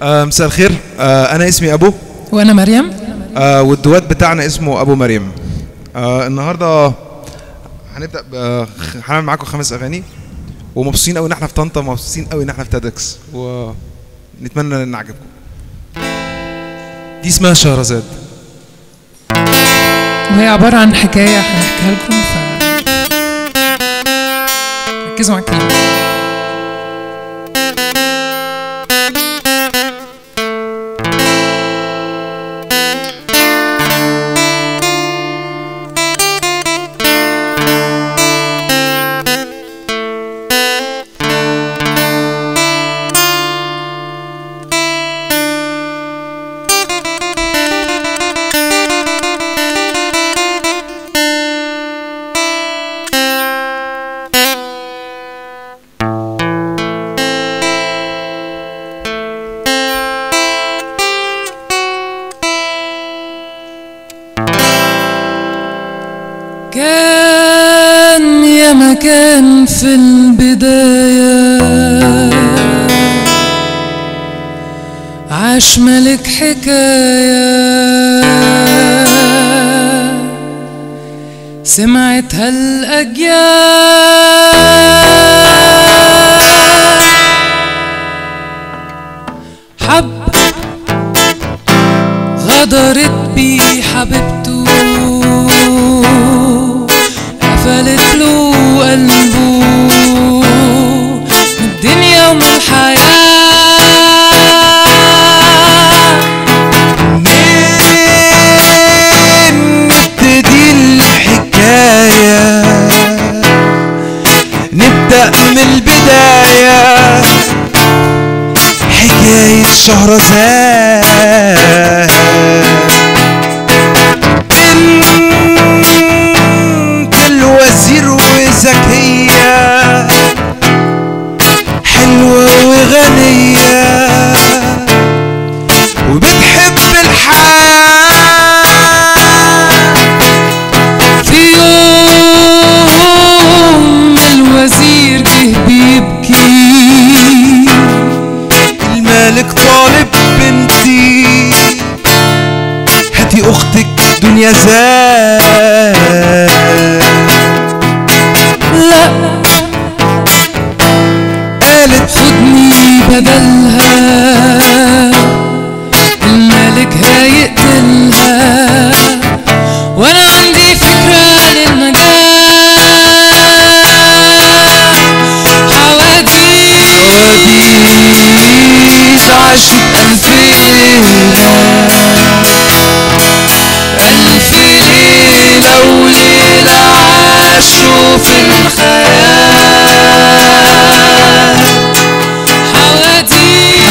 آه مساء الخير آه انا اسمي ابو وانا مريم آه والدوات بتاعنا اسمه ابو مريم آه النهارده هنبدا ب- هنعمل معاكم خمس اغاني ومبسوطين قوي ان احنا في طنطا مبسوطين قوي ان احنا في تادكس ونتمنى ان نعجبكم دي اسمها شهرزاد وهي عبارة عن حكاية هنحكيها لكم ف ركزوا مع الكلام كان يا مكان في البداية عاش ملك حكاية سمعتها الأجيال حب غدرت بيه حبيبته قفلت له قلبه من الدنيا ومن الحياة نبتدي الحكاية نبدأ من البداية حكاية شهرزاد بنت الوزير وذكية حلوة وغنية وبتحب الحياة في يوم الوزير جه بيبكي الملك طالب بنتي هاتي اختك دنيا زاد لا قالت خدني بدلها الملك هيقتلها وانا عندي فكرة للنجاة حواديت حواديت عاشت ألف ليلة ألف ليلة وليلة عاشوا في الخيال حواديت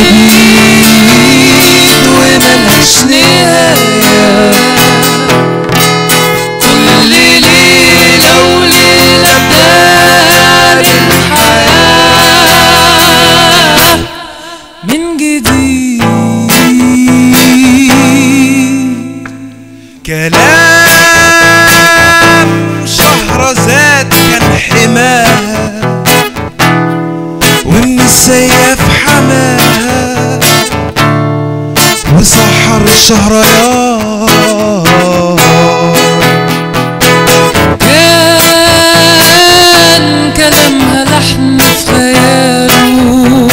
حواديت وملهاش نهاية كل ليلة وليلة بدار الحياة من جديد كلام شهرزاد كان حماها ومن السيف حماها وسحر الشهريار كان كلامها لحن في خياله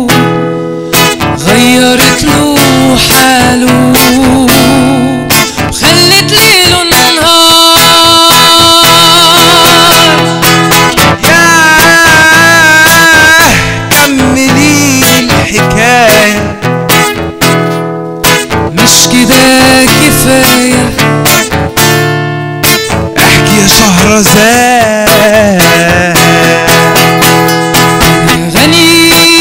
غيرت له حاله وخلت ليله نهار ياه كملي الحكاية مش كده كفاية احكي يا شهرزاد يا غني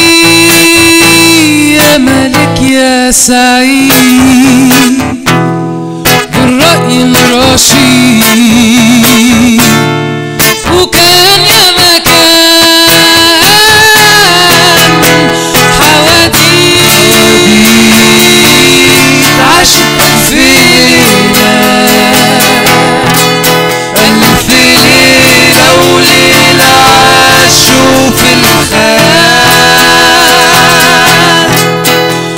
يا ملك يا سعيد بالرأي الرشيد وكان يا مكان حواديت عاشت في ليلة ألف ليلة وليلة عاشوا في الخيال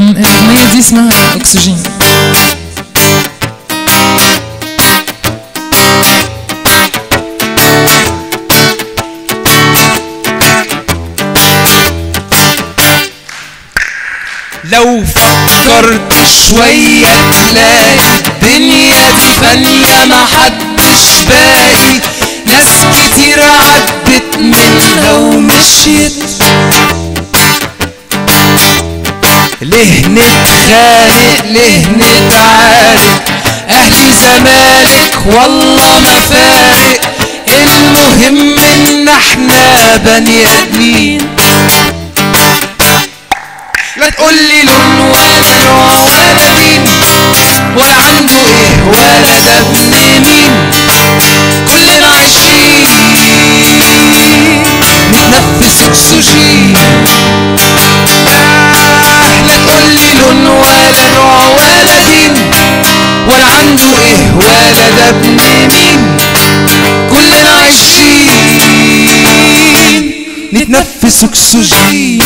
الأغنية دي اسمها أكسجين لو فكرت شوية تلاقي الدنيا دي فانية محدش باقي ناس كتير عدت منها ومشيت ليه نتخانق ليه نتعارك اهلي زمالك والله ما فارق المهم ان احنا بني ادمين لا تقولي لون ولا نوع ولا دين ولا عنده ايه ولا ده ابن مين كلنا عايشين نتنفس اكسجين آه، لا تقولي لون ولا نوع ولا دين ولا عنده ايه ولا ده ابن مين كلنا عايشين نتنفس اكسجين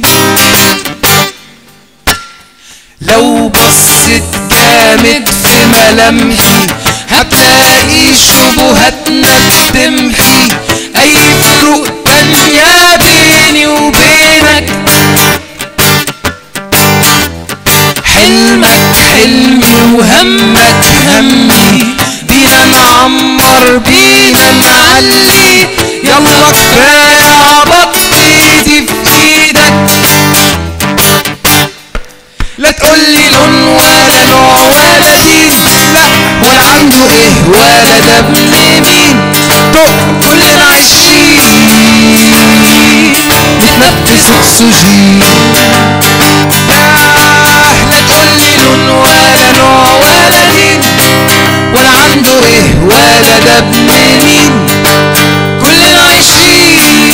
لو بصيت جامد في ملامحي هتلاقي شبهاتنا بتمحي اي فروق تانية بيني وبينك حلمك حلمي وهمك همي بينا نعمر بينا نعلي يلا كفاية عبط ايدي في ايدك لا تقولي لون ولا نوع ولا دين لا ولا عنده ايه ولا ده ابن مين طب كلنا عايشين نتنفس اكسجين آه، لا تقولي لون ولا نوع ولا دين ولا عنده ايه ولا ده ابن مين كلنا عايشين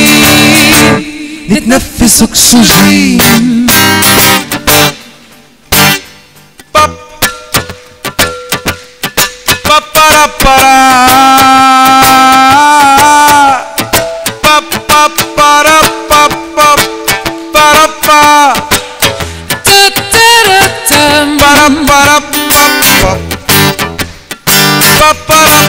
نتنفس اكسجين باب بابارا باب بابارا باب باب بارابا تترتم بارا بارا باب باب بابارا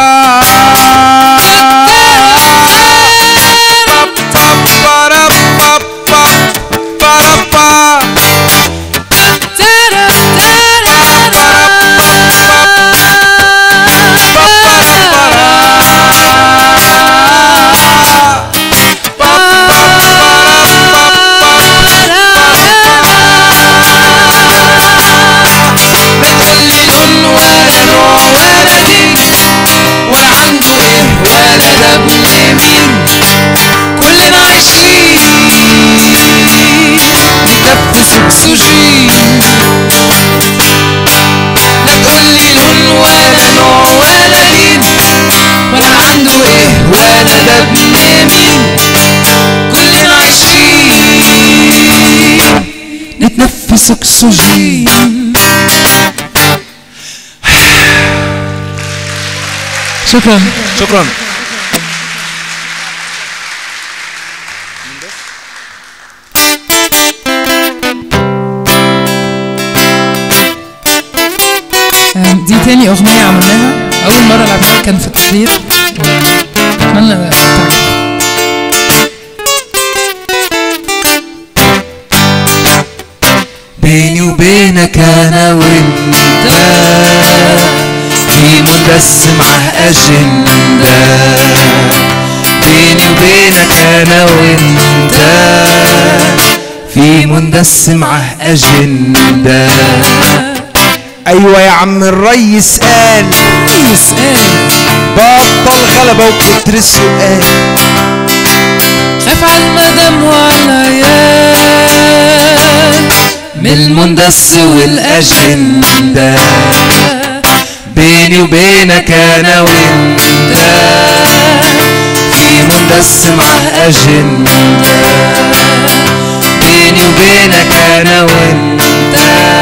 باب باب بارا باب باب بارابا لا تقولي لون ولا نوع ولا دين ولا عنده ايه ولا ده ابن مين كلنا عايشين نتنفس اكسجين لا تقولي لون ولا نوع ولا دين ولا عنده ايه ولا ده ابن مين كلنا عايشين نتنفس اكسجين شكرا شكرا آم، دي تاني أغنية عملناها أول مرة لعبناها كان في التحرير أتمنى تعجبكم بيني وبينك انا وانت في مندس معاه اجنده بيني وبينك انا وانت في مندس معاه اجنده ايوه يا عم الريس قال يسأل بطل غلبه وكتر السؤال خاف على المدام وعلى العيال من المندس والاجنده بيني وبينك انا وانت في مندس معاه اجنده بيني وبينك انا وانت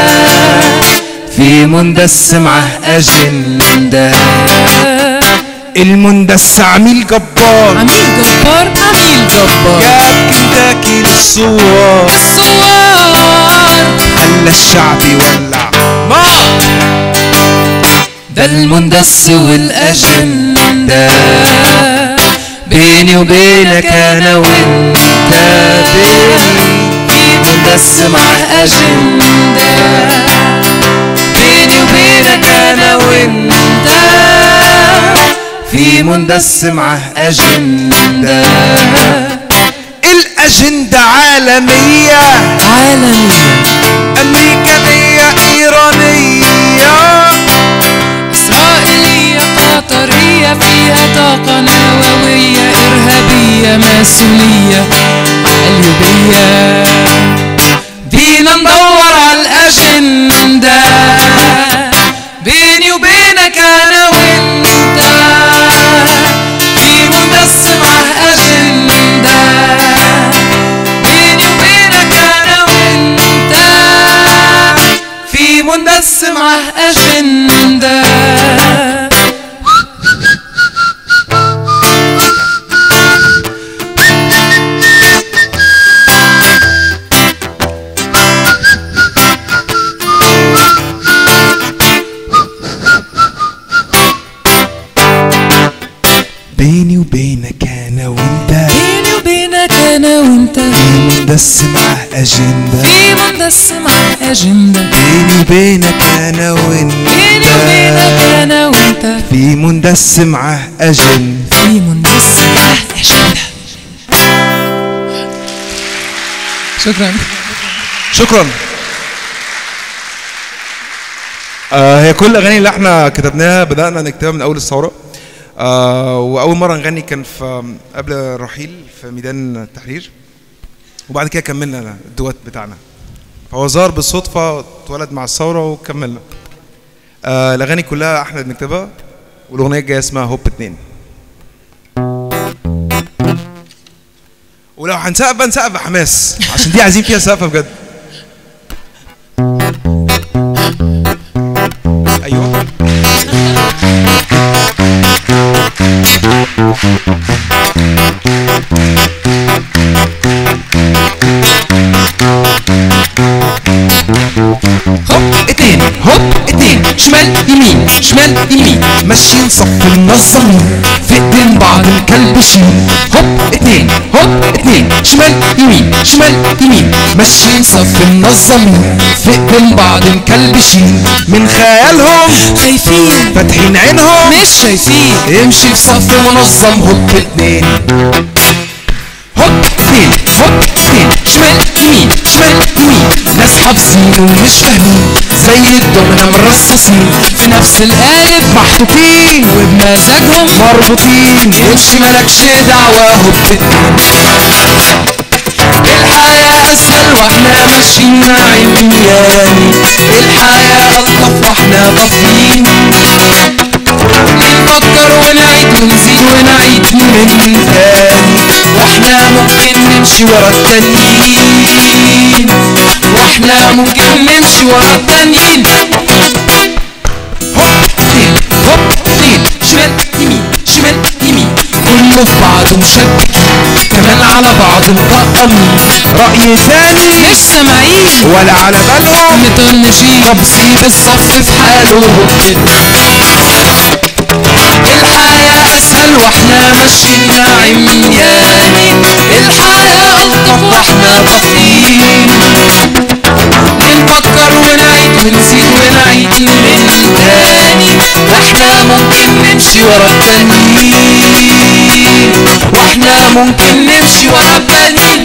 في مندس معاه اجنده المندس عميل جبار عميل جبار عميل جبار جاب كنتاكي للصوار الصوار خلى الشعب يولع نار ده المندس والأجندة بيني وبينك أنا وأنت بيني في مندس معاه أجندة بيني وبينك أنا وأنت في مندس معاه أجندة الأجندة عالمية عالمية أمريكانية إيرانية إسرائيلية قطرية فيها طاقة نووية إرهابية ماسونية قلبية بينا ندور على الأجندة بيني وبينك أنا وأنت في مندس معاه أجندة بيني وبينك أنا وأنت في مندس معاه أجندة بيني وبينك أنا وأنت بيني وبينك أنا وأنت مندس معاه أجندة في مندس مع أجندة بيني وبينك أنا وأنت بيني وبينك أنا وأنت في مندس معاه أجندة في مندس مع أجندة شكرا شكرا آه هي كل الاغاني اللي احنا كتبناها بدانا نكتبها من اول الثوره آه واول مره نغني كان في قبل الرحيل في ميدان التحرير وبعد كده كملنا الدوات بتاعنا فهو ظهر بالصدفه اتولد مع الثوره وكملنا آه الاغاني كلها احنا بنكتبها والاغنيه الجايه اسمها هوب اتنين ولو هنسقف بقى نسقف بحماس عشان دي عايزين فيها سقفه بجد ايوه هوب اتنين هوب اتنين شمال يمين شمال يمين ماشيين صف منظمين في ايدين بعض مكلبشين هوب اتنين هوب اتنين شمال يمين شمال يمين ماشيين صف منظمين في ايدين بعض مكلبشين من خيالهم خايفين فاتحين عينهم مش شايفين امشي في صف منظم هوب اتنين هوب اتنين هوب اتنين شمال يمين شمال يمين ناس حافظين ومش فاهمين زي الدومنا مرصصين في نفس القالب محطوطين وبمزاجهم مربوطين امشي مالكش دعوة هوب اتنين الحياة أسهل واحنا ماشيين عمياني الحياة ألطف واحنا طافيين نفكر ونعيد ونزيد ونعيد من تاني واحنا ممكن نمشي ورا التانيين واحنا ممكن نمشي ورا التانيين هوب اتنين هوب اتنين شمال يمين شمال يمين كله في بعضه مشبك كمان على بعض مطقمين رأي ثاني مش سامعين ولا على بالهم مطنشين طب سيب الصف في حاله هوب الحياة أسهل واحنا ماشيين عمياني الحياة ألطف واحنا طافيين نفكر ونعيد ونزيد ونعيد من تاني احنا ممكن نمشي ورا التانيين واحنا ممكن نمشي ورا التانيين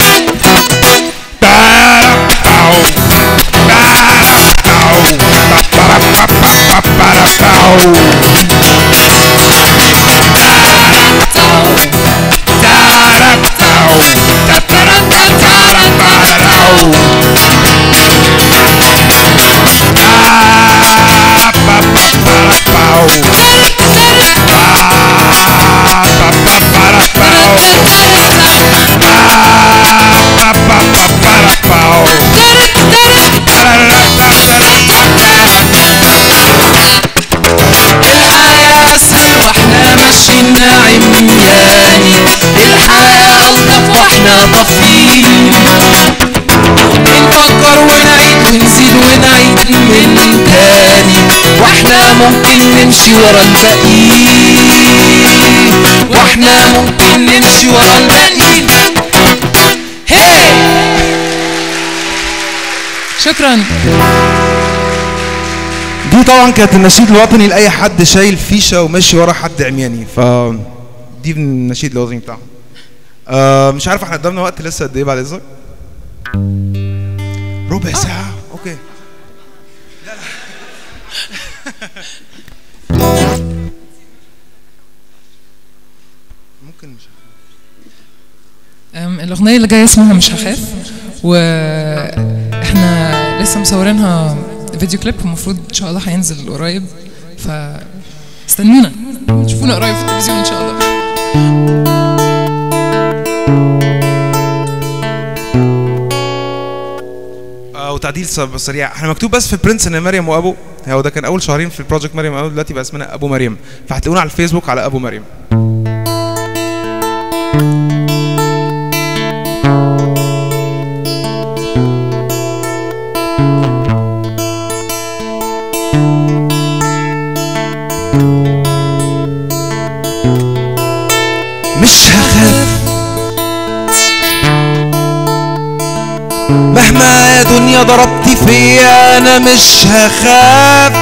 الحياة أسهل واحنا ماشيين عمياني الحياة ألطف واحنا طافيين بنفكر ونعيد ونزيد ونعيد من تاني واحنا ممكن نمشي ورا الباقيين واحنا ممكن نمشي ورا الباقيين هي شكرا دي طبعا كانت النشيد الوطني لاي حد شايل فيشه وماشي ورا حد عمياني ف دي من النشيد الوطني بتاعهم آه مش عارف احنا قدامنا وقت لسه قد ايه بعد اذنك ربع ساعه اوكي لا لا ممكن مش أم، الأغنية اللي جاية اسمها مش هخاف وإحنا لسه مصورينها فيديو كليب المفروض إن شاء الله هينزل قريب فاستنونا تشوفونا قريب في التلفزيون إن شاء الله آه وتعديل سب- سريع احنا مكتوب بس في برنس ان مريم وابو هو ده كان اول شهرين في البروجكت مريم وابو دلوقتي بقى اسمنا ابو مريم فهتلاقونا على الفيسبوك على ابو مريم مش هخاف مهما يا دنيا ضربتي فيا انا مش هخاف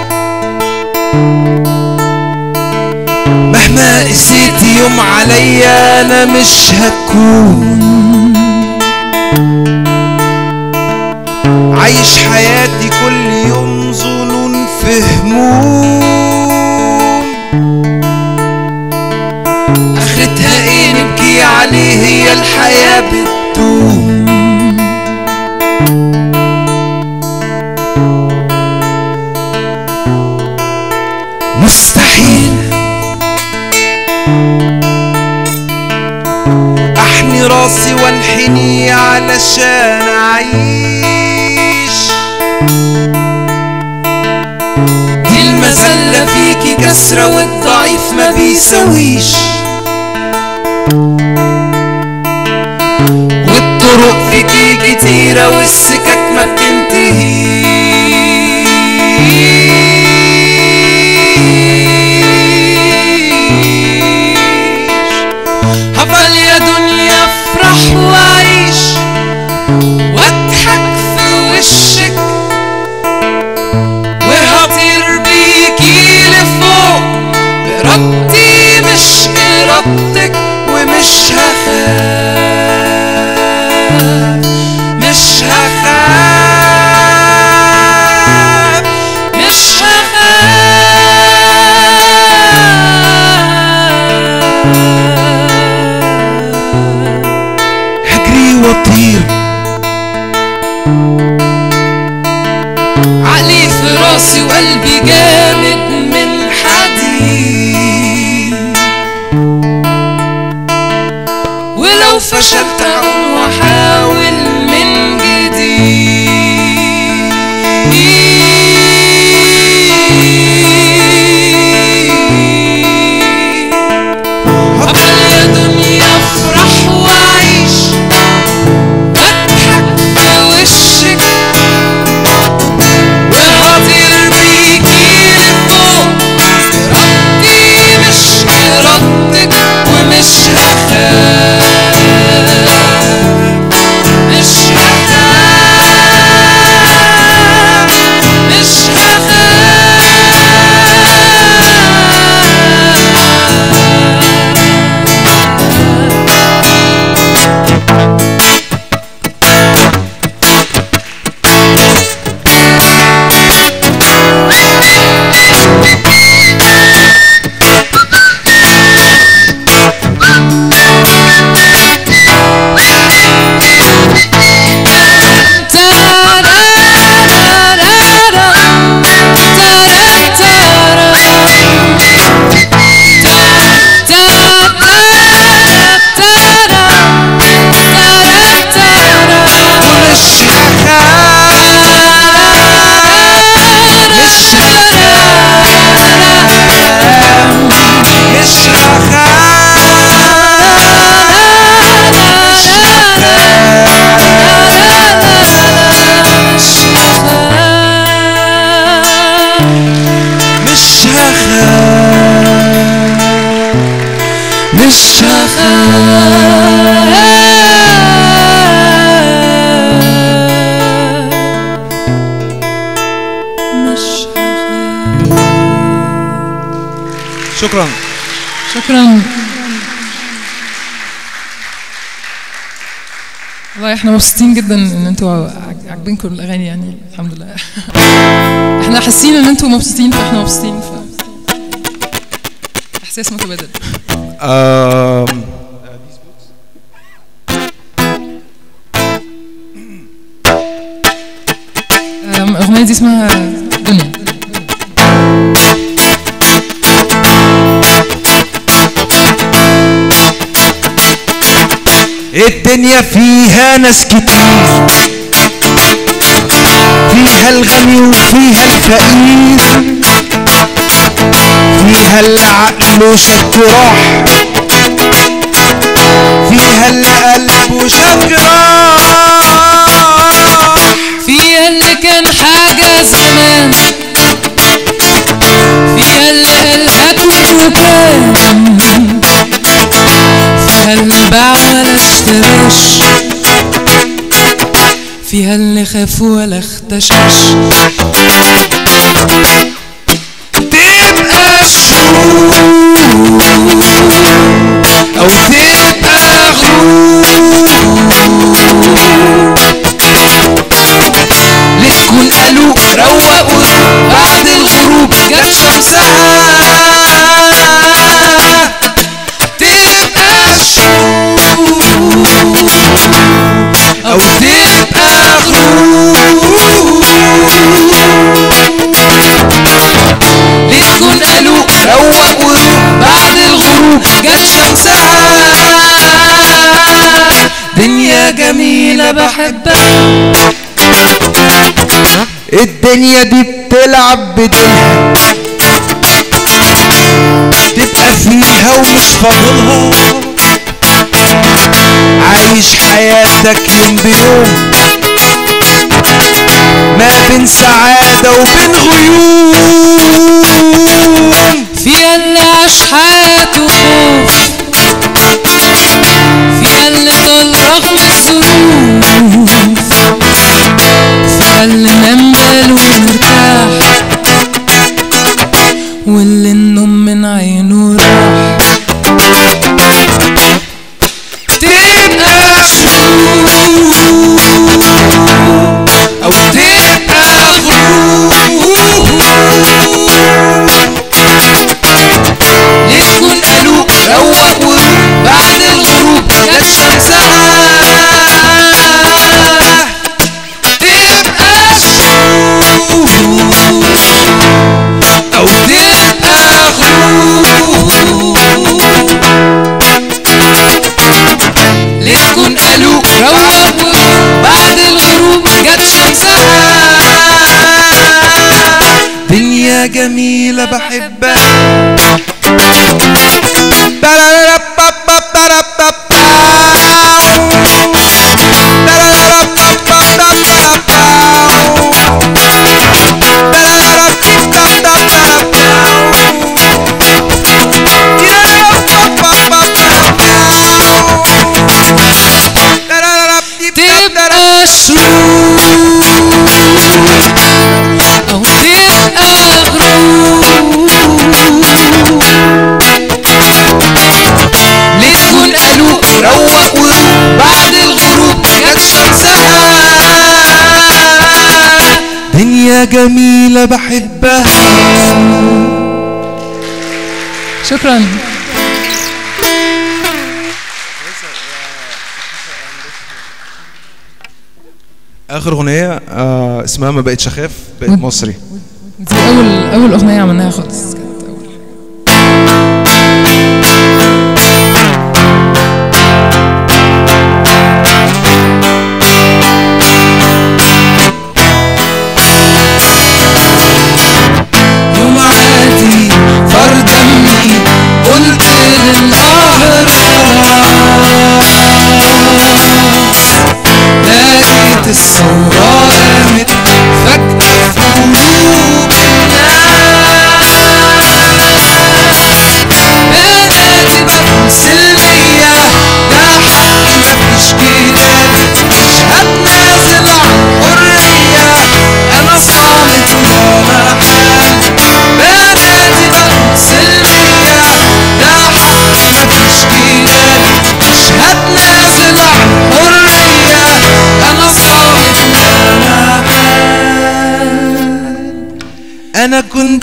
مهما قسيتي يوم عليا انا مش هكون عايش حياتي كل يوم ظنون في هموم اخرتها ايه نبكي عليه هي الحياة بتدوم مستحيل احني راسي وانحني علشان اعيش دي المذلة فيكي كسرة والضعيف ما بيسويش والطرق فيكي كتيرة والسكك ما بتنتهيش هفضل يا دنيا افرح واعيش واضحك في وشك وهطير بيكي لفوق بإرادتي مش إرادتك ومش هخاف مش هخاف مش هخاف هجري واطير عقلي في راسي وقلبي جامد من حديد ولو فشلت اقوم واحاول من جديد هفضل يا دنيا افرح واعيش واضحك في وشك وهطير بيكي لفوق إرادتي مش إرادتك ومش هخاف مش هخاف شكرا شكرا والله احنا مبسوطين جدا ان انتوا عاج- عاجبينكم الاغاني يعني الحمد لله احنا حاسين ان انتوا مبسوطين فاحنا مبسوطين ف احساس متبادل آم، أم، الاغنيه دي اسمها دنيا الدنيا فيها ناس كتير فيها الغني وفيها الفقير فيها اللي عقله شك راح فيها اللي قلبه شك راح فيها اللي كان حاجة زمان فيها اللي قالها كنت وكان فيها اللي باع ولا اشتراش فيها اللي خاف ولا اختشش تبقى الشوق او تبقى غروب لتكون قالوا روقوا بعد الغروب جت شمسها تبقى الشوق او تبقى غروب لتكون قالوا روق وروق بعد الغروب جت شمسها دنيا جميلة بحبها الدنيا دي بتلعب بديلها تبقى فيها ومش فاضلها عايش حياتك يوم بيوم ما بين سعادة وبين غيوم فيها اللي عاش حياته خوف فيها اللي طال رغم الظروف فيها اللي نام باله مرتاح واللي النوم من عينه راح تبقى شروق أو تبقى غروب لتكون قالوا روق وروق بعد الغروب جت شمسها تبقى شروق أو تبقى غروب لتكون قالوا روق بعد الغروب جت شمسها دنيا جميلة بحبها تبقى شروق أو تبقى غروب لتكون قالوا روق وروق بعد الغروب جت شمسها دنيا جميلة بحبها شكرا اخر اغنيه آه اسمها ما بقتش اخاف بقت ود- مصري دي أول أول أغنية عملناها خالص كانت أول يوم عادي فار دمي قلت للقهر لقيت الثورة قامت فجأة في قلوب الناس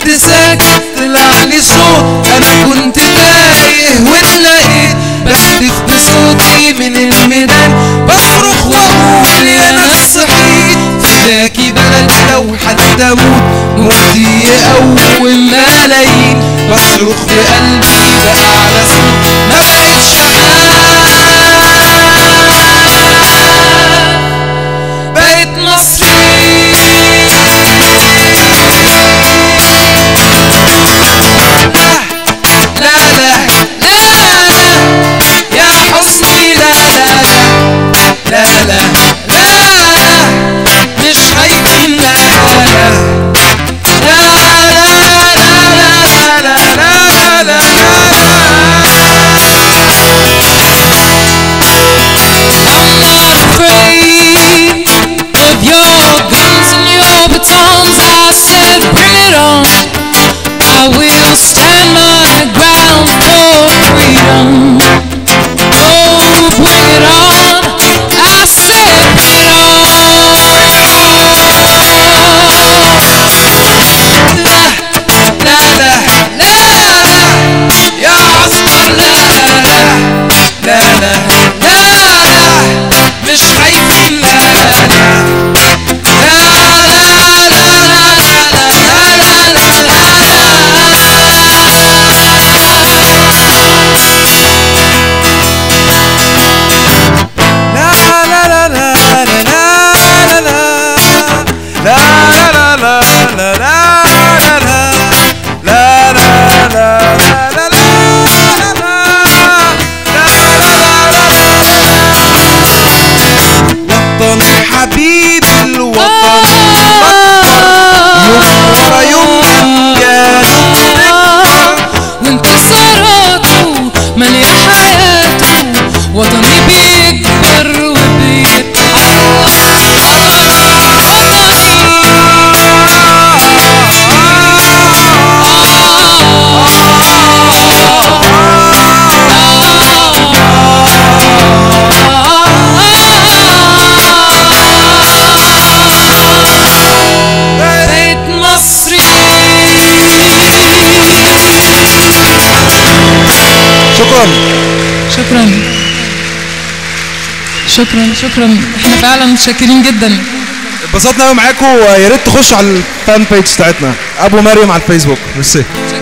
كنت ساكت طلع لي صوت انا كنت تايه ولقيت بهتف بصوتي من الميدان بصرخ واقول يا ناس صحيت فداكي بلد لو حتى اموت موتي اول ملايين بصرخ بقلبي بأعلى صوت ما بقتش بقيت مصري لا لا لا لا يا حسني لا لا لا لا لا لا لا مش خايفين لا لا لا لا لا لا لا لا لا I'm not afraid of your guns and your batons. I said, bring it on. I will stand my ground for freedom. Oh, bring it on. I said, bring it on. لا لا لا لا لا يا عسكر لا لا لا لا لا لا مش خايفين لا لا لا لا لا لا لا لا وطني حبيب الوطن يوم ورا يوم كانوا وانتصاراته مالية حياته وطني بيكبر بيت مصري شكرا شكرا شكرا شكرا احنا فعلا متشكرين جدا اتبسطنا قوي معاكم ويا ريت تخشوا على الفان بيج بتاعتنا ابو مريم على الفيسبوك ميرسي